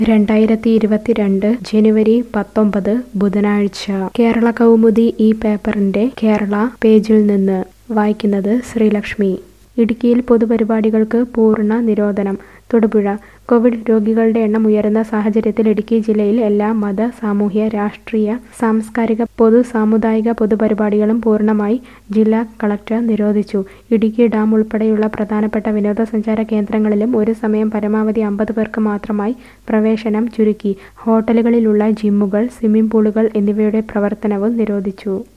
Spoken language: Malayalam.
രണ്ടായിരത്തി ഇരുപത്തിരണ്ട് ജനുവരി പത്തൊമ്പത് ബുധനാഴ്ച കേരള കൗമുദി ഈ പേപ്പറിന്റെ കേരള പേജിൽ നിന്ന് വായിക്കുന്നത് ശ്രീലക്ഷ്മി ഇടുക്കിയിൽ പൊതുപരിപാടികൾക്ക് പൂർണ്ണ നിരോധനം തൊടുപുഴ കോവിഡ് രോഗികളുടെ എണ്ണം ഉയരുന്ന സാഹചര്യത്തിൽ ഇടുക്കി ജില്ലയിൽ എല്ലാ മത സാമൂഹ്യ രാഷ്ട്രീയ സാംസ്കാരിക പൊതു സാമുദായിക പൊതുപരിപാടികളും പൂർണ്ണമായി ജില്ലാ കളക്ടർ നിരോധിച്ചു ഇടുക്കി ഡാം ഉൾപ്പെടെയുള്ള പ്രധാനപ്പെട്ട വിനോദസഞ്ചാര കേന്ദ്രങ്ങളിലും ഒരു സമയം പരമാവധി അമ്പത് പേർക്ക് മാത്രമായി പ്രവേശനം ചുരുക്കി ഹോട്ടലുകളിലുള്ള ജിമ്മുകൾ സ്വിമ്മിംഗ് പൂളുകൾ എന്നിവയുടെ പ്രവർത്തനവും നിരോധിച്ചു